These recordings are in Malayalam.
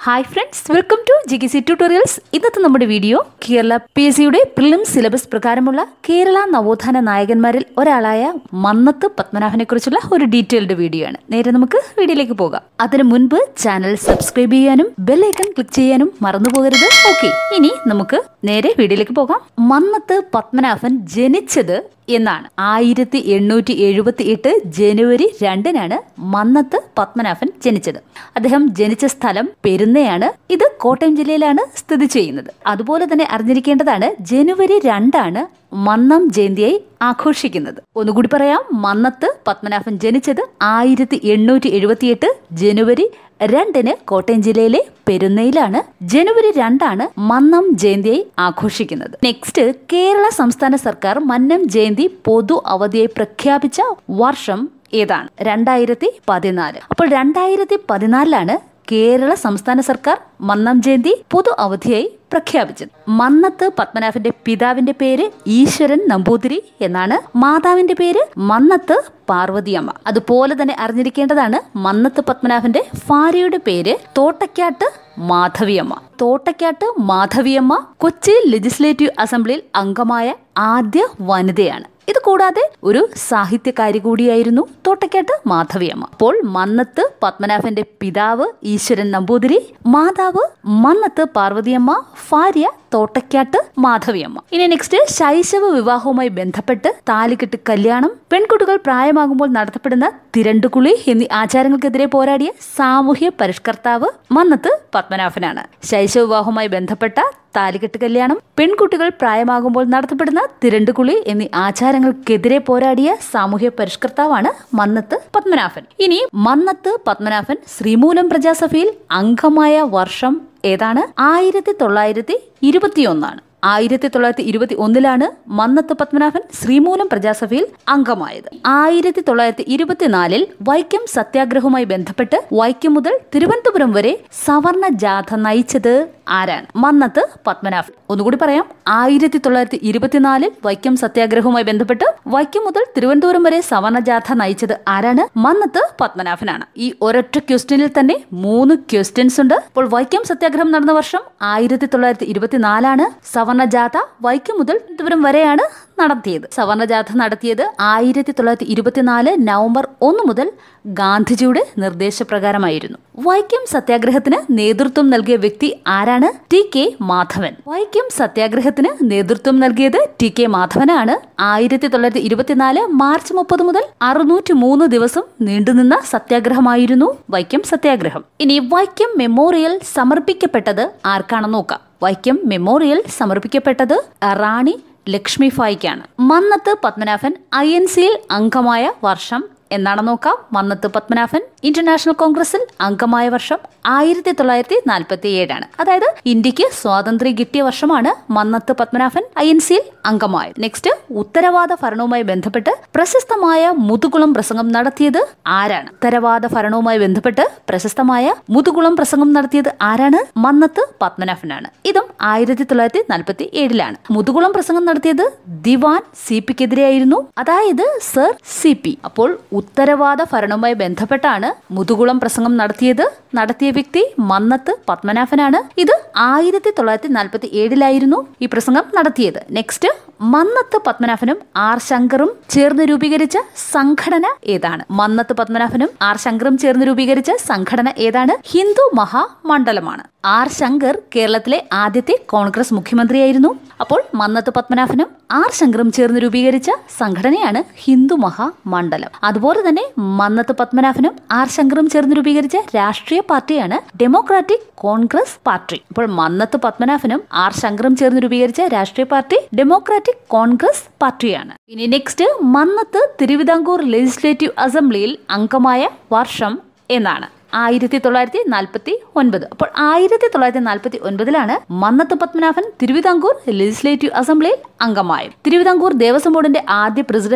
hi friends welcome to G C tutorials ഇന്നത്തെ നമ്മുടെ വീഡിയോ കേരള പി എസ് സിയുടെ പ്രിലിം സിലബസ് പ്രകാരമുള്ള കേരള നവോത്ഥാന നായകന്മാരിൽ ഒരാളായ മന്നത്ത് പത്മനാഭനെ കുറിച്ചുള്ള ഒരു ഡീറ്റെയിൽഡ് വീഡിയോ ആണ് നേരെ നമുക്ക് വീഡിയോയിലേക്ക് പോകാം അതിനു മുൻപ് ചാനൽ സബ്സ്ക്രൈബ് ചെയ്യാനും ബെല്ലൈക്കൺ ക്ലിക്ക് ചെയ്യാനും മറന്നു പോകരുത് ഓക്കെ ഇനി നമുക്ക് നേരെ വീഡിയോയിലേക്ക് പോകാം മന്നത്ത് പത്മനാഭൻ ജനിച്ചത് എന്നാണ് ആയിരത്തി എണ്ണൂറ്റി എഴുപത്തി എട്ട് ജനുവരി രണ്ടിനാണ് മന്നത്ത് പത്മനാഭൻ ജനിച്ചത് അദ്ദേഹം ജനിച്ച സ്ഥലം പെരുന്നയാണ് ഇത് കോട്ടയം ജില്ലയിലാണ് സ്ഥിതി ചെയ്യുന്നത് അതുപോലെ തന്നെ അറിഞ്ഞിരിക്കേണ്ടതാണ് ജനുവരി രണ്ടാണ് മന്നം ജയന്തിയായി ആഘോഷിക്കുന്നത് ഒന്നുകൂടി പറയാം മന്നത്ത് പത്മനാഭൻ ജനിച്ചത് ആയിരത്തി എണ്ണൂറ്റി എഴുപത്തിയെട്ട് ജനുവരി രണ്ടിന് കോട്ടയം ജില്ലയിലെ പെരുന്നയിലാണ് ജനുവരി രണ്ടാണ് മന്നം ജയന്തിയായി ആഘോഷിക്കുന്നത് നെക്സ്റ്റ് കേരള സംസ്ഥാന സർക്കാർ മന്നം ജയന്തി പൊതു അവധിയായി പ്രഖ്യാപിച്ച വർഷം ഏതാണ് രണ്ടായിരത്തി പതിനാല് അപ്പോൾ രണ്ടായിരത്തി പതിനാലിലാണ് കേരള സംസ്ഥാന സർക്കാർ മന്നം ജയന്തി പൊതു അവധിയായി പ്രഖ്യാപിച്ചത് മന്നത്ത് പത്മനാഭന്റെ പിതാവിന്റെ പേര് ഈശ്വരൻ നമ്പൂതിരി എന്നാണ് മാതാവിന്റെ പേര് മന്നത്ത് പാർവതിയമ്മ അതുപോലെ തന്നെ അറിഞ്ഞിരിക്കേണ്ടതാണ് മന്നത്ത് പത്മനാഭന്റെ ഭാര്യയുടെ പേര് തോട്ടക്കാട്ട് മാധവിയമ്മ തോട്ടക്കാട്ട് മാധവിയമ്മ കൊച്ചി ലെജിസ്ലേറ്റീവ് അസംബ്ലിയിൽ അംഗമായ ആദ്യ വനിതയാണ് ഇത് കൂടാതെ ഒരു സാഹിത്യകാരി കൂടിയായിരുന്നു തോട്ടക്കാട്ട് മാധവിയമ്മ അപ്പോൾ മന്നത്ത് പത്മനാഭന്റെ പിതാവ് ഈശ്വരൻ നമ്പൂതിരി മാതാവ് മന്നത്ത് പാർവതിയമ്മ ഭാര്യ തോട്ടക്കാട്ട് മാധവിയമ്മ ഇനി നെക്സ്റ്റ് ശൈശവ വിവാഹവുമായി ബന്ധപ്പെട്ട് താലികെട്ട് കല്യാണം പെൺകുട്ടികൾ പ്രായമാകുമ്പോൾ നടത്തപ്പെടുന്ന തിരണ്ടുകുളി എന്നീ ആചാരങ്ങൾക്കെതിരെ പോരാടിയ സാമൂഹ്യ പരിഷ്കർത്താവ് മന്നത്ത് പത്മനാഭനാണ് ശൈശവ വിവാഹവുമായി ബന്ധപ്പെട്ട താലികെട്ട് കല്യാണം പെൺകുട്ടികൾ പ്രായമാകുമ്പോൾ നടത്തപ്പെടുന്ന തിരണ്ടുകുളി എന്നീ ആചാരങ്ങൾക്കെതിരെ പോരാടിയ സാമൂഹ്യ പരിഷ്കർത്താവാണ് മന്നത്ത് പത്മനാഭൻ ഇനി മന്നത്ത് പത്മനാഭൻ ശ്രീമൂലം പ്രജാസഭയിൽ അംഗമായ വർഷം ഏതാണ് ആയിരത്തി തൊള്ളായിരത്തി ഇരുപത്തിയൊന്നാണ് ആയിരത്തി തൊള്ളായിരത്തി ഇരുപത്തി ഒന്നിലാണ് മന്നത്ത് പത്മനാഭൻ ശ്രീമൂലം പ്രജാസഭയിൽ അംഗമായത് ആയിരത്തി തൊള്ളായിരത്തി ഇരുപത്തിനാലിൽ വൈക്കം സത്യാഗ്രഹവുമായി ബന്ധപ്പെട്ട് വൈക്കം മുതൽ തിരുവനന്തപുരം വരെ സവർണ ജാഥ നയിച്ചത് ആരാണ് മന്നത്ത് പത്മനാഭൻ ഒന്നുകൂടി പറയാം ആയിരത്തി തൊള്ളായിരത്തി ഇരുപത്തിനാലിൽ വൈക്കം സത്യാഗ്രഹവുമായി ബന്ധപ്പെട്ട് വൈക്കം മുതൽ തിരുവനന്തപുരം വരെ സവർണ ജാഥ നയിച്ചത് ആരാണ് മന്നത്ത് പത്മനാഭനാണ് ഈ ഒരൊറ്റ ക്വസ്റ്റ്യനിൽ തന്നെ മൂന്ന് ക്വസ്റ്റ്യൻസ് ഉണ്ട് അപ്പോൾ വൈക്കം സത്യാഗ്രഹം നടന്ന വർഷം ആയിരത്തി തൊള്ളായിരത്തി ഇരുപത്തിനാലാണ് സവർണ ജാഥ വൈക്കം മുതൽ തിരുവനന്തപുരം വരെയാണ് നടത്തിയത് സവർണ ജാഥ നടത്തിയത് ആയിരത്തി തൊള്ളായിരത്തി ഇരുപത്തിനാല് നവംബർ ഒന്ന് മുതൽ ഗാന്ധിജിയുടെ നിർദ്ദേശപ്രകാരമായിരുന്നു വൈക്കം സത്യാഗ്രഹത്തിന് നേതൃത്വം നൽകിയ വ്യക്തി ആരാണ് ടി കെ മാധവൻ വൈക്കം സത്യാഗ്രഹത്തിന് നേതൃത്വം നൽകിയത് ടി കെ മാധവനാണ് ആയിരത്തി തൊള്ളായിരത്തി ഇരുപത്തിനാല് മാർച്ച് മുപ്പത് മുതൽ അറുന്നൂറ്റി മൂന്ന് ദിവസം നീണ്ടുനിന്ന സത്യാഗ്രഹമായിരുന്നു വൈക്കം സത്യാഗ്രഹം ഇനി വൈക്കം മെമ്മോറിയൽ സമർപ്പിക്കപ്പെട്ടത് ആർക്കാണെന്ന് നോക്കാം വൈക്കം മെമ്മോറിയൽ സമർപ്പിക്കപ്പെട്ടത് റാണി ലക്ഷ്മി ഫായിക്കാണ് മന്നത്ത് പത്മനാഭൻ ഐ എൻ സിയിൽ അംഗമായ വർഷം എന്നാണെന്ന് നോക്കാം മന്നത്ത് പത്മനാഭൻ ഇന്റർനാഷണൽ കോൺഗ്രസിൽ അംഗമായ വർഷം ആയിരത്തി തൊള്ളായിരത്തി നാൽപ്പത്തി ഏഴാണ് അതായത് ഇന്ത്യക്ക് സ്വാതന്ത്ര്യം കിട്ടിയ വർഷമാണ് മന്നത്ത് പത്മനാഭൻ ഐ എൻ സിയിൽ അംഗമായത് നെക്സ്റ്റ് ഉത്തരവാദ ഭരണവുമായി ബന്ധപ്പെട്ട് പ്രശസ്തമായ മുതുകുളം പ്രസംഗം നടത്തിയത് ആരാണ് ഉത്തരവാദ ഭരണവുമായി ബന്ധപ്പെട്ട് പ്രശസ്തമായ മുതുകുളം പ്രസംഗം നടത്തിയത് ആരാണ് മന്നത്ത് പത്മനാഭനാണ് ഇതും ആയിരത്തി തൊള്ളായിരത്തി നാൽപ്പത്തി ഏഴിലാണ് മുതുകുളം പ്രസംഗം നടത്തിയത് ദിവാൻ സി പിക്കെതിരെയായിരുന്നു അതായത് സർ സി പി അപ്പോൾ ഉത്തരവാദ ഭരണവുമായി ബന്ധപ്പെട്ടാണ് മുതുകുളം പ്രസംഗം നടത്തിയത് നടത്തിയ വ്യക്തി മന്നത്ത് പത്മനാഭനാണ് ഇത് ആയിരത്തി തൊള്ളായിരത്തി നാൽപ്പത്തി ഏഴിലായിരുന്നു ഈ പ്രസംഗം നടത്തിയത് നെക്സ്റ്റ് മന്നത്ത് പത്മനാഭനും ആർ ശങ്കറും ചേർന്ന് രൂപീകരിച്ച സംഘടന ഏതാണ് മന്നത്ത് പത്മനാഭനും ആർ ശങ്കറും ചേർന്ന് രൂപീകരിച്ച സംഘടന ഏതാണ് ഹിന്ദു മഹാമണ്ഡലമാണ് ആർ ശങ്കർ കേരളത്തിലെ ആദ്യത്തെ കോൺഗ്രസ് മുഖ്യമന്ത്രിയായിരുന്നു അപ്പോൾ മന്നത്ത് പത്മനാഭനും ആർ ശങ്കറും ചേർന്ന് രൂപീകരിച്ച സംഘടനയാണ് ഹിന്ദു മഹാമണ്ഡലം അതുപോലെ തന്നെ മന്നത്ത് പത്മനാഭനും ആർ ശങ്കറും ചേർന്ന് രൂപീകരിച്ച രാഷ്ട്രീയ പാർട്ടിയാണ് ഡെമോക്രാറ്റിക് കോൺഗ്രസ് പാർട്ടി അപ്പോൾ മന്നത്ത് പത്മനാഭനും ആർ ശങ്കറും ചേർന്ന് രൂപീകരിച്ച രാഷ്ട്രീയ പാർട്ടി ഡെമോക്രാറ്റിക് കോൺഗ്രസ് പാർട്ടിയാണ് ഇനി നെക്സ്റ്റ് മന്നത്ത് തിരുവിതാംകൂർ ലെജിസ്ലേറ്റീവ് അസംബ്ലിയിൽ അംഗമായ വർഷം എന്നാണ് ആയിരത്തി തൊള്ളായിരത്തി നാൽപ്പത്തി ഒൻപത് അപ്പോൾ ആയിരത്തി തൊള്ളായിരത്തി നാൽപ്പത്തി ഒൻപതിലാണ് മന്നത്ത് പത്മനാഭൻ തിരുവിതാംകൂർ ലെജിസ്ലേറ്റീവ് അസംബ്ലിയിൽ അംഗമായത് തിരുവിതാംകൂർ ദേവസ്വം ബോർഡിന്റെ ആദ്യ പ്രസിഡന്റും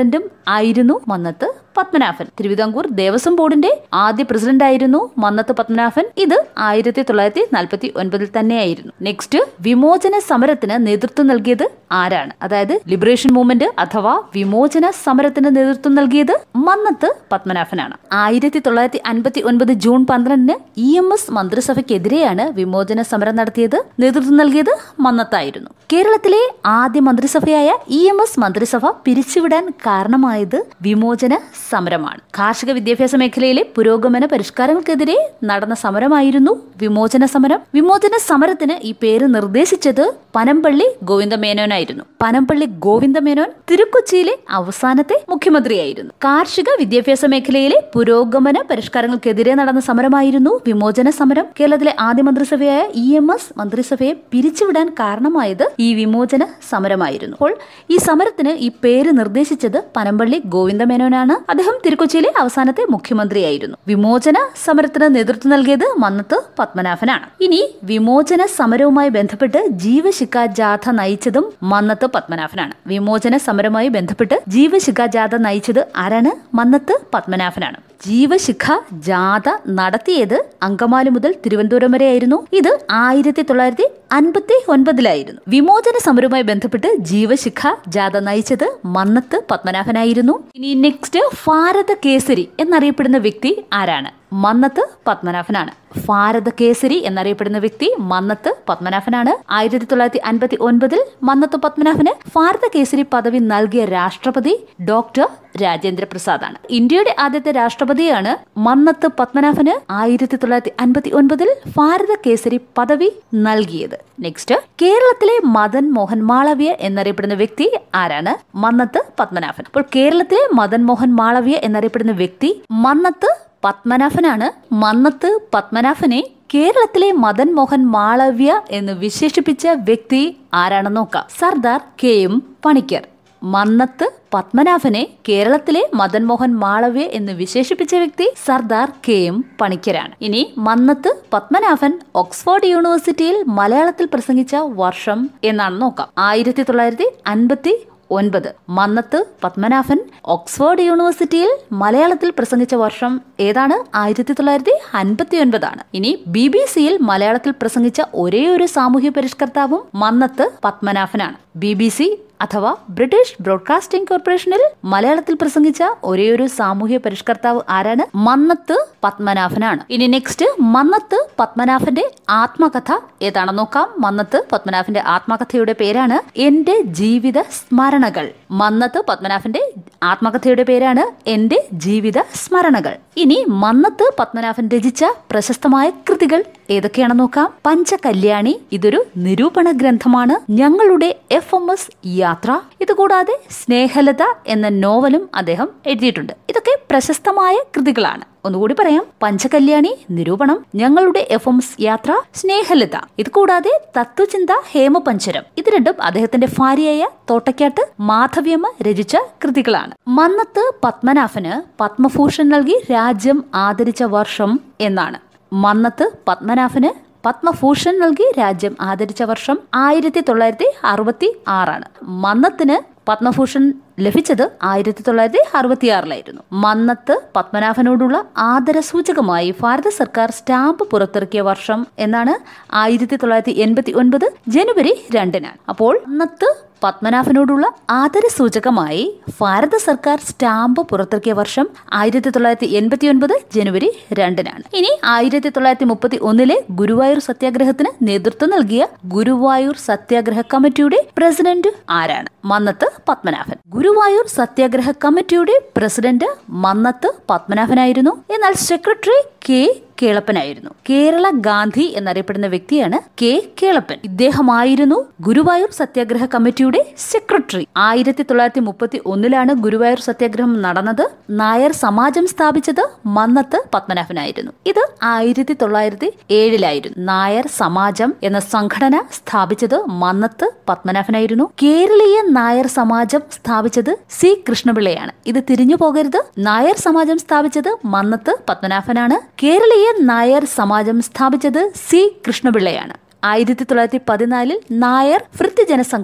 ആയിരുന്നു മന്നത്ത് പത്മനാഭൻ തിരുവിതാംകൂർ ദേവസ്വം ബോർഡിന്റെ ആദ്യ പ്രസിഡന്റ് ആയിരുന്നു മന്നത്ത് പത്മനാഭൻ ഇത് ആയിരത്തി തൊള്ളായിരത്തി നാൽപ്പത്തി ഒൻപതിൽ തന്നെയായിരുന്നു നെക്സ്റ്റ് വിമോചന സമരത്തിന് നേതൃത്വം നൽകിയത് ആരാണ് അതായത് ലിബറേഷൻ മൂവ്മെന്റ് അഥവാ വിമോചന സമരത്തിന് നേതൃത്വം നൽകിയത് മന്നത്ത് പത്മനാഭനാണ് ആയിരത്തി തൊള്ളായിരത്തി അൻപത്തി ഒൻപത് ജൂൺ പന്ത്രണ്ടിന് ഇ എം എസ് മന്ത്രിസഭയ്ക്കെതിരെയാണ് വിമോചന സമരം നടത്തിയത് നേതൃത്വം നൽകിയത് മന്നത്തായിരുന്നു കേരളത്തിലെ ആദ്യ മന്ത്രിസഭയായ ഇ എം എസ് മന്ത്രിസഭ പിരിച്ചുവിടാൻ കാരണമായത് വിമോചന സമരമാണ് കാർഷിക വിദ്യാഭ്യാസ മേഖലയിലെ പുരോഗമന പരിഷ്കാരങ്ങൾക്കെതിരെ നടന്ന സമരമായിരുന്നു വിമോചന സമരം വിമോചന സമരത്തിന് ഈ പേര് നിർദ്ദേശിച്ചത് പനമ്പള്ളി ഗോവിന്ദ മേനോനായിരുന്നു പനമ്പള്ളി ഗോവിന്ദ മേനോൻ തിരുക്കൊച്ചിയിലെ അവസാനത്തെ മുഖ്യമന്ത്രിയായിരുന്നു കാർഷിക വിദ്യാഭ്യാസ മേഖലയിലെ പുരോഗമന പരിഷ്കാരങ്ങൾക്കെതിരെ നടന്ന സമരമായിരുന്നു വിമോചന സമരം കേരളത്തിലെ ആദ്യ മന്ത്രിസഭയായ ഇ എം എസ് മന്ത്രിസഭയെ പിരിച്ചുവിടാൻ കാരണമായത് ഈ വിമോചന സമരമായിരുന്നു അപ്പോൾ ഈ സമരത്തിന് ഈ പേര് നിർദ്ദേശിച്ചത് പനമ്പള്ളി ഗോവിന്ദ മേനോനാണ് അദ്ദേഹം തിരുക്കൊച്ചിയിലെ അവസാനത്തെ മുഖ്യമന്ത്രിയായിരുന്നു വിമോചന സമരത്തിന് നേതൃത്വം നൽകിയത് മന്നത്ത് പത്മനാഭനാണ് ഇനി വിമോചന സമരവുമായി ബന്ധപ്പെട്ട് ജീവശിഖ ജാഥ നയിച്ചതും മന്നത്ത് പത്മനാഭനാണ് വിമോചന സമരവുമായി ബന്ധപ്പെട്ട് ജീവശിഖ ജാഥ നയിച്ചത് ആരാണ് മന്നത്ത് പത്മനാഭനാണ് ജീവശിഖ ജാഥ നടത്തിയത് അങ്കമാലി മുതൽ തിരുവനന്തപുരം വരെയായിരുന്നു ഇത് ആയിരത്തി തൊള്ളായിരത്തി അൻപത്തി ഒൻപതിലായിരുന്നു വിമോചന സമരവുമായി ബന്ധപ്പെട്ട് ജീവശിഖ ജാഥ നയിച്ചത് മന്നത്ത് പത്മനാഭനായിരുന്നു ഇനി നെക്സ്റ്റ് ഭാരത കേസരി എന്നറിയപ്പെടുന്ന വ്യക്തി ആരാണ് മന്നത്ത് പത്മനാഭനാണ് ഭാരത കേസരി എന്നറിയപ്പെടുന്ന വ്യക്തി മന്നത്ത് പത്മനാഭനാണ് ആയിരത്തി തൊള്ളായിരത്തി അൻപത്തി ഒൻപതിൽ മന്നത്ത് പത്മനാഭന് ഭാരത കേസരി പദവി നൽകിയ രാഷ്ട്രപതി ഡോക്ടർ രാജേന്ദ്ര പ്രസാദ് ആണ് ഇന്ത്യയുടെ ആദ്യത്തെ രാഷ്ട്രപതിയാണ് മന്നത്ത് പത്മനാഭന് ആയിരത്തി തൊള്ളായിരത്തി അൻപത്തി ഒൻപതിൽ ഭാരത കേസരി പദവി നൽകിയത് നെക്സ്റ്റ് കേരളത്തിലെ മദൻ മോഹൻ മാളവ്യ എന്നറിയപ്പെടുന്ന വ്യക്തി ആരാണ് മന്നത്ത് പത്മനാഭൻ അപ്പോൾ കേരളത്തിലെ മദൻ മോഹൻ മാളവ്യ എന്നറിയപ്പെടുന്ന വ്യക്തി മന്നത്ത് പത്മനാഭനാണ് മന്നത്ത് പത്മനാഭനെ കേരളത്തിലെ മദൻ മോഹൻ മാളവ്യ എന്ന് വിശേഷിപ്പിച്ച വ്യക്തി ആരാണെന്ന് നോക്കാം സർദാർ കെ എം പണിക്കർ മന്നത്ത് പത്മനാഭനെ കേരളത്തിലെ മദൻ മോഹൻ മാളവ്യ എന്ന് വിശേഷിപ്പിച്ച വ്യക്തി സർദാർ കെ എം പണിക്കരാണ് ഇനി മന്നത്ത് പത്മനാഭൻ ഓക്സ്ഫോർഡ് യൂണിവേഴ്സിറ്റിയിൽ മലയാളത്തിൽ പ്രസംഗിച്ച വർഷം എന്നാണ് നോക്കാം ആയിരത്തി തൊള്ളായിരത്തി അൻപത്തി ഒൻപത് മന്നത്ത് പത്മനാഭൻ ഓക്സ്ഫോർഡ് യൂണിവേഴ്സിറ്റിയിൽ മലയാളത്തിൽ പ്രസംഗിച്ച വർഷം ഏതാണ് ആയിരത്തി തൊള്ളായിരത്തി അൻപത്തി ഒൻപതാണ് ഇനി ബി ബി സിയിൽ മലയാളത്തിൽ പ്രസംഗിച്ച ഒരേ ഒരു സാമൂഹ്യ പരിഷ്കർത്താവും മന്നത്ത് പത്മനാഭനാണ് ബി ബി സി അഥവാ ബ്രിട്ടീഷ് ബ്രോഡ്കാസ്റ്റിംഗ് കോർപ്പറേഷനിൽ മലയാളത്തിൽ പ്രസംഗിച്ച ഒരേയൊരു സാമൂഹ്യ പരിഷ്കർത്താവ് ആരാണ് മന്നത്ത് പത്മനാഭനാണ് ഇനി നെക്സ്റ്റ് മന്നത്ത് പത്മനാഭന്റെ ആത്മകഥ ഏതാണെന്ന് നോക്കാം മന്നത്ത് പത്മനാഭന്റെ ആത്മകഥയുടെ പേരാണ് എന്റെ ജീവിത സ്മരണകൾ മന്നത്ത് പത്മനാഭന്റെ ആത്മകഥയുടെ പേരാണ് എന്റെ ജീവിത സ്മരണകൾ ഇനി മന്നത്ത് പത്മനാഭൻ രചിച്ച പ്രശസ്തമായ കൃതികൾ ഏതൊക്കെയാണെന്ന് നോക്കാം പഞ്ചകല്യാണി ഇതൊരു നിരൂപണ ഗ്രന്ഥമാണ് ഞങ്ങളുടെ എഫ് എം എസ് യാത്ര ഇതുകൂടാതെ സ്നേഹലത എന്ന നോവലും അദ്ദേഹം എഴുതിയിട്ടുണ്ട് ഇതൊക്കെ പ്രശസ്തമായ കൃതികളാണ് ഒന്നുകൂടി പറയാം പഞ്ചകല്യാണി നിരൂപണം ഞങ്ങളുടെ എഫ് എം എസ് യാത്ര സ്നേഹലത ഇത് കൂടാതെ തത്വചിന്ത ഹേമപഞ്ചരം ഇത് രണ്ടും അദ്ദേഹത്തിന്റെ ഭാര്യയായ തോട്ടയ്ക്കാട്ട് മാധവിയമ്മ രചിച്ച കൃതികളാണ് മന്നത്ത് പത്മനാഭന് പത്മഭൂഷൺ നൽകി രാജ്യം ആദരിച്ച വർഷം എന്നാണ് മന്നത്ത് പത്മനാഭന് പത്മഭൂഷൺ നൽകി രാജ്യം ആദരിച്ച വർഷം ആയിരത്തി തൊള്ളായിരത്തി അറുപത്തി ആറാണ് മന്നത്തിന് പത്മഭൂഷൺ ലഭിച്ചത് ആയിരത്തി തൊള്ളായിരത്തി അറുപത്തിയാറിലായിരുന്നു മന്നത്ത് പത്മനാഭനോടുള്ള ആദരസൂചകമായി ഭാരത സർക്കാർ സ്റ്റാമ്പ് പുറത്തിറക്കിയ വർഷം എന്നാണ് ആയിരത്തി തൊള്ളായിരത്തി എൺപത്തി ഒൻപത് ജനുവരി രണ്ടിനാണ് അപ്പോൾ മന്നത്ത് പത്മനാഭനോടുള്ള ആദരസൂചകമായി ഭാരത സർക്കാർ സ്റ്റാമ്പ് പുറത്തിറക്കിയ വർഷം ആയിരത്തി തൊള്ളായിരത്തി എൺപത്തി ഒൻപത് ജനുവരി രണ്ടിനാണ് ഇനി ആയിരത്തി തൊള്ളായിരത്തി മുപ്പത്തി ഒന്നിലെ ഗുരുവായൂർ സത്യാഗ്രഹത്തിന് നേതൃത്വം നൽകിയ ഗുരുവായൂർ സത്യാഗ്രഹ കമ്മിറ്റിയുടെ പ്രസിഡന്റ് ആരാണ് മന്നത്ത് പത്മനാഭൻ ഗുരുവായൂർ സത്യാഗ്രഹ കമ്മിറ്റിയുടെ പ്രസിഡന്റ് മന്നത്ത് പത്മനാഭനായിരുന്നു എന്നാൽ സെക്രട്ടറി കെ കേളപ്പനായിരുന്നു കേരള ഗാന്ധി എന്നറിയപ്പെടുന്ന വ്യക്തിയാണ് കെ കേളപ്പൻ ഇദ്ദേഹമായിരുന്നു ഗുരുവായൂർ സത്യാഗ്രഹ കമ്മിറ്റിയുടെ സെക്രട്ടറി ആയിരത്തി തൊള്ളായിരത്തി മുപ്പത്തി ഒന്നിലാണ് ഗുരുവായൂർ സത്യാഗ്രഹം നടന്നത് നായർ സമാജം സ്ഥാപിച്ചത് മന്നത്ത് പത്മനാഭനായിരുന്നു ഇത് ആയിരത്തി തൊള്ളായിരത്തി ഏഴിലായിരുന്നു നായർ സമാജം എന്ന സംഘടന സ്ഥാപിച്ചത് മന്നത്ത് പത്മനാഭനായിരുന്നു കേരളീയ നായർ സമാജം സ്ഥാപിച്ചത് സി കൃഷ്ണപിള്ളയാണ് ഇത് തിരിഞ്ഞു പോകരുത് നായർ സമാജം സ്ഥാപിച്ചത് മന്നത്ത് പത്മനാഭനാണ് കേരളീയ നായർ സമാജം സ്ഥാപിച്ചത് സി കൃഷ്ണപിള്ളയാണ് ആയിരത്തി തൊള്ളായിരത്തി പതിനാലിൽ നായർ വൃത്തിജനസംഘം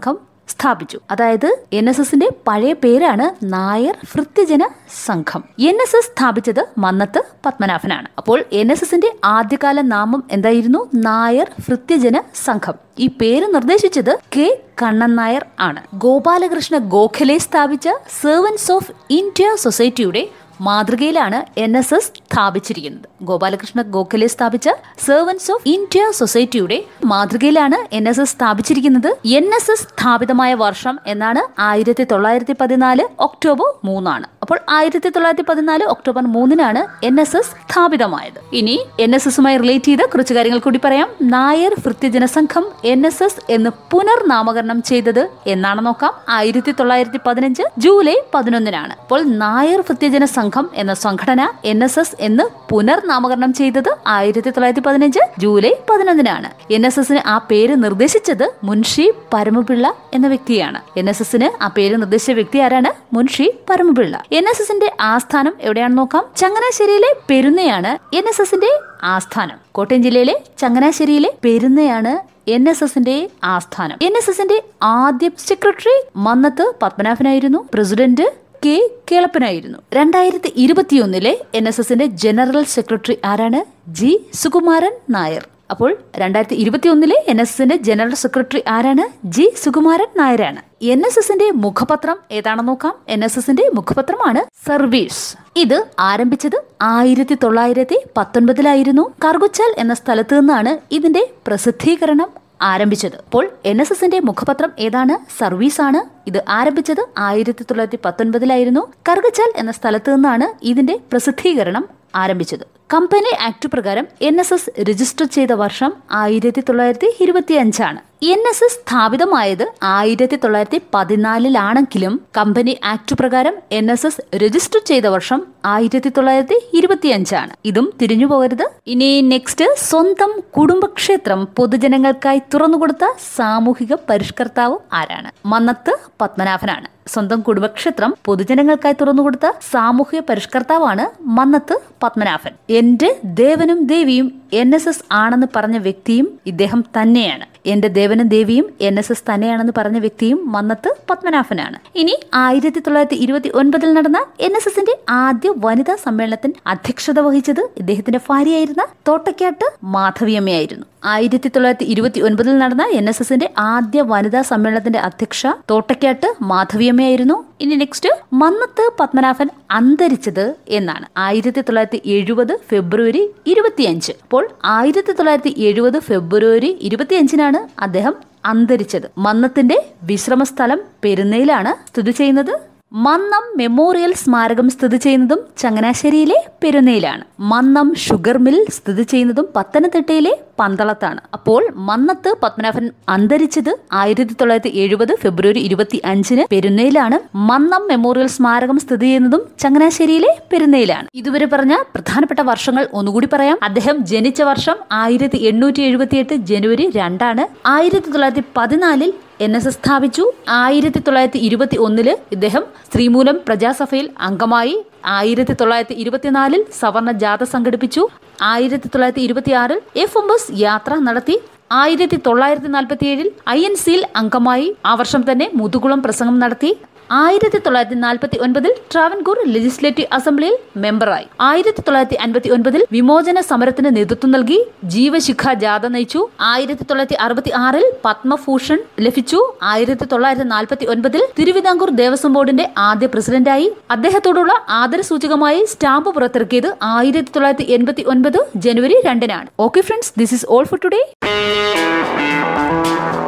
സ്ഥാപിച്ചു അതായത് എൻ എസ് എസിന്റെ പഴയ പേരാണ് നായർ ഭൃത്യജന സംഘം എൻ എസ് എസ് സ്ഥാപിച്ചത് മന്നത്ത് പത്മനാഭനാണ് അപ്പോൾ എൻ എസ് എസിന്റെ ആദ്യകാല നാമം എന്തായിരുന്നു നായർ ഭൃത്യജന സംഘം ഈ പേര് നിർദ്ദേശിച്ചത് കെ കണ്ണൻ നായർ ആണ് ഗോപാലകൃഷ്ണ ഗോഖലെ സ്ഥാപിച്ച സെർവൻസ് ഓഫ് ഇന്ത്യ സൊസൈറ്റിയുടെ മാതൃകയിലാണ് എൻ എസ് എസ് സ്ഥാപിച്ചിരിക്കുന്നത് ഗോപാലകൃഷ്ണ ഗോഖലെ സ്ഥാപിച്ച സെർവൻസ് ഓഫ് ഇന്ത്യ സൊസൈറ്റിയുടെ മാതൃകയിലാണ് എൻ എസ് എസ് സ്ഥാപിച്ചിരിക്കുന്നത് എൻ എസ് എസ് സ്ഥാപിതമായ വർഷം എന്നാണ് ആയിരത്തി തൊള്ളായിരത്തി പതിനാല് ഒക്ടോബർ മൂന്നാണ് അപ്പോൾ ആയിരത്തി തൊള്ളായിരത്തി പതിനാല് ഒക്ടോബർ മൂന്നിനാണ് എൻ എസ് എസ് സ്ഥാപിതമായത് ഇനി എൻ എസ് എസുമായി റിലേറ്റ് ചെയ്ത കുറച്ച് കാര്യങ്ങൾ കൂടി പറയാം നായർ ഭൃത്യജന സംഘം എൻ എസ് എസ് എന്ന് പുനർനാമകരണം ചെയ്തത് എന്നാണ് നോക്കാം ആയിരത്തി തൊള്ളായിരത്തി പതിനഞ്ച് ജൂലൈ പതിനൊന്നിനാണ് അപ്പോൾ നായർ ഭൃത്യജന സംഘം എന്ന സംഘടന എൻ എസ് എസ് എന്ന് പുനർനാമകരണം ചെയ്തത് ആയിരത്തി തൊള്ളായിരത്തി പതിനഞ്ച് ജൂലൈ പതിനൊന്നിനാണ് എൻ എസ് എസിന് ആ പേര് നിർദ്ദേശിച്ചത് മുൻഷി പരമപിള്ള എന്ന വ്യക്തിയാണ് എൻ എസ് എസിന് ആ പേര് നിർദ്ദേശിച്ച വ്യക്തി ആരാണ് മുൻഷി പരമപിള്ള എൻ എസ് എസിന്റെ ആസ്ഥാനം എവിടെയാണെന്ന് നോക്കാം ചങ്ങനാശ്ശേരിയിലെ പെരുന്നയാണ് എൻ എസ് എസിന്റെ ആസ്ഥാനം കോട്ടയം ജില്ലയിലെ ചങ്ങനാശ്ശേരിയിലെ പെരുന്നയാണ് എൻ എസ് എസിന്റെ ആസ്ഥാനം എൻ എസ് എസിന്റെ ആദ്യ സെക്രട്ടറി മന്നത്ത് പത്മനാഭനായിരുന്നു പ്രസിഡന്റ് കെ കേളപ്പനായിരുന്നു രണ്ടായിരത്തി ഇരുപത്തിയൊന്നിലെ എൻ എസ് എസിന്റെ ജനറൽ സെക്രട്ടറി ആരാണ് ജി സുകുമാരൻ നായർ അപ്പോൾ രണ്ടായിരത്തി ഇരുപത്തിയൊന്നിലെ എൻ എസ് എസിന്റെ ജനറൽ സെക്രട്ടറി ആരാണ് ജി സുകുമാരൻ നായരാണ് എൻ എസ് എസിന്റെ മുഖപത്രം ഏതാണെന്ന് നോക്കാം എൻ എസ് എസിന്റെ മുഖപത്രമാണ് സർവീസ് ഇത് ആരംഭിച്ചത് ആയിരത്തി തൊള്ളായിരത്തി പത്തൊൻപതിലായിരുന്നു കർഗുച്ചാൽ എന്ന സ്ഥലത്ത് നിന്നാണ് ഇതിന്റെ പ്രസിദ്ധീകരണം ആരംഭിച്ചത് അപ്പോൾ എൻ എസ് എസിന്റെ മുഖപത്രം ഏതാണ് സർവീസ് ആണ് ഇത് ആരംഭിച്ചത് ആയിരത്തി തൊള്ളായിരത്തി പത്തൊൻപതിലായിരുന്നു കർഗച്ചാൽ എന്ന സ്ഥലത്ത് നിന്നാണ് ഇതിന്റെ പ്രസിദ്ധീകരണം ആരംഭിച്ചത് കമ്പനി ആക്ട് പ്രകാരം എൻ എസ് എസ് രജിസ്റ്റർ ചെയ്ത വർഷം ആയിരത്തി തൊള്ളായിരത്തി ഇരുപത്തി അഞ്ചാണ് എൻ എസ് എസ് സ്ഥാപിതമായത് ആയിരത്തി തൊള്ളായിരത്തി പതിനാലിലാണെങ്കിലും കമ്പനി ആക്ട് പ്രകാരം എൻ എസ് എസ് രജിസ്റ്റർ ചെയ്ത വർഷം ആയിരത്തി തൊള്ളായിരത്തി ഇരുപത്തി അഞ്ചാണ് ഇതും തിരിഞ്ഞു പോകരുത് ഇനി നെക്സ്റ്റ് സ്വന്തം കുടുംബക്ഷേത്രം പൊതുജനങ്ങൾക്കായി തുറന്നുകൊടുത്ത സാമൂഹിക പരിഷ്കർത്താവ് ആരാണ് മന്നത്ത് പത്മനാഭനാണ് സ്വന്തം കുടുംബക്ഷേത്രം പൊതുജനങ്ങൾക്കായി തുറന്നുകൊടുത്ത സാമൂഹിക പരിഷ്കർത്താവാണ് മന്നത്ത് പത്മനാഭൻ എന്റെ ദേവനും ദേവിയും എൻ എസ് എസ് ആണെന്ന് പറഞ്ഞ വ്യക്തിയും ഇദ്ദേഹം തന്നെയാണ് എന്റെ ദേവനും ദേവിയും എൻ എസ് എസ് തന്നെയാണെന്ന് പറഞ്ഞ വ്യക്തിയും മന്നത്ത് പത്മനാഭനാണ് ഇനി ആയിരത്തി തൊള്ളായിരത്തി ഇരുപത്തി ഒൻപതിൽ നടന്ന എൻ എസ് എസിന്റെ ആദ്യ വനിതാ സമ്മേളനത്തിൽ അധ്യക്ഷത വഹിച്ചത് ഇദ്ദേഹത്തിന്റെ ഭാര്യയായിരുന്ന തോട്ടക്കാട്ട് മാധവിയമ്മയായിരുന്നു ആയിരത്തി തൊള്ളായിരത്തി ഇരുപത്തി ഒൻപതിൽ നടന്ന എൻ എസ് എസിന്റെ ആദ്യ വനിതാ സമ്മേളനത്തിന്റെ അധ്യക്ഷ തോട്ടക്കാട്ട് മാധവിയമ്മയായിരുന്നു ഇനി നെക്സ്റ്റ് മന്നത്ത് പത്മനാഭൻ അന്തരിച്ചത് എന്നാണ് ആയിരത്തി തൊള്ളായിരത്തി എഴുപത് ഫെബ്രുവരി ഇരുപത്തിയഞ്ച് അപ്പോൾ ആയിരത്തി തൊള്ളായിരത്തി എഴുപത് ഫെബ്രുവരി ഇരുപത്തിയഞ്ചിനാണ് അദ്ദേഹം അന്തരിച്ചത് മന്നത്തിന്റെ വിശ്രമസ്ഥലം പെരുന്നയിലാണ് സ്ഥിതി ചെയ്യുന്നത് മന്നം മെമ്മോറിയൽ സ്മാരകം സ്ഥിതി ചെയ്യുന്നതും ചങ്ങനാശ്ശേരിയിലെ പെരുന്നയിലാണ് മന്നം ഷുഗർ മിൽ സ്ഥിതി ചെയ്യുന്നതും പത്തനംതിട്ടയിലെ പന്തളത്താണ് അപ്പോൾ മന്നത്ത് പത്മനാഭൻ അന്തരിച്ചത് ആയിരത്തി തൊള്ളായിരത്തി എഴുപത് ഫെബ്രുവരി ഇരുപത്തി അഞ്ചിന് പെരുന്നയിലാണ് മന്നം മെമ്മോറിയൽ സ്മാരകം സ്ഥിതി ചെയ്യുന്നതും ചങ്ങനാശ്ശേരിയിലെ പെരുന്നയിലാണ് ഇതുവരെ പറഞ്ഞ പ്രധാനപ്പെട്ട വർഷങ്ങൾ ഒന്നുകൂടി പറയാം അദ്ദേഹം ജനിച്ച വർഷം ആയിരത്തി എണ്ണൂറ്റി എഴുപത്തിയെട്ട് ജനുവരി രണ്ടാണ് ആയിരത്തി തൊള്ളായിരത്തി പതിനാലിൽ എൻ എസ് എസ് സ്ഥാപിച്ചു ആയിരത്തി തൊള്ളായിരത്തി ഇരുപത്തി ഒന്നില് ഇദ്ദേഹം ശ്രീമൂലം പ്രജാസഭയിൽ അംഗമായി ആയിരത്തി തൊള്ളായിരത്തി ഇരുപത്തിനാലിൽ സവർണ ജാഥ സംഘടിപ്പിച്ചു ആയിരത്തി തൊള്ളായിരത്തി ഇരുപത്തി ആറിൽ എഫ് എം എസ് യാത്ര നടത്തി ആയിരത്തി തൊള്ളായിരത്തി നാൽപ്പത്തി ഏഴിൽ ഐ എൻ സിയിൽ അംഗമായി ആ വർഷം തന്നെ മുതുകുളം പ്രസംഗം നടത്തി ആയിരത്തി തൊള്ളായിരത്തി നാൽപ്പത്തി ഒൻപതിൽ ട്രാവൻകൂർ ലെജിസ്ലേറ്റീവ് അസംബ്ലിയിൽ മെമ്പറായി ആയിരത്തി തൊള്ളായിരത്തി അൻപത്തി ഒൻപതിൽ വിമോചന സമരത്തിന് നേതൃത്വം നൽകി ജീവശിഖ ജാഥ നയിച്ചു ആയിരത്തി തൊള്ളായിരത്തി അറുപത്തി ആറിൽ പത്മഭൂഷൺ ലഭിച്ചു ആയിരത്തി തൊള്ളായിരത്തി നാൽപ്പത്തി ഒൻപതിൽ തിരുവിതാംകൂർ ദേവസ്വം ബോർഡിന്റെ ആദ്യ പ്രസിഡന്റായി അദ്ദേഹത്തോടുള്ള ആദരസൂചകമായി സ്റ്റാമ്പ് പുറത്തിറക്കിയത് ആയിരത്തി തൊള്ളായിരത്തി എൺപത്തി ഒൻപത് ജനുവരി രണ്ടിനാണ് okay friends this is all for today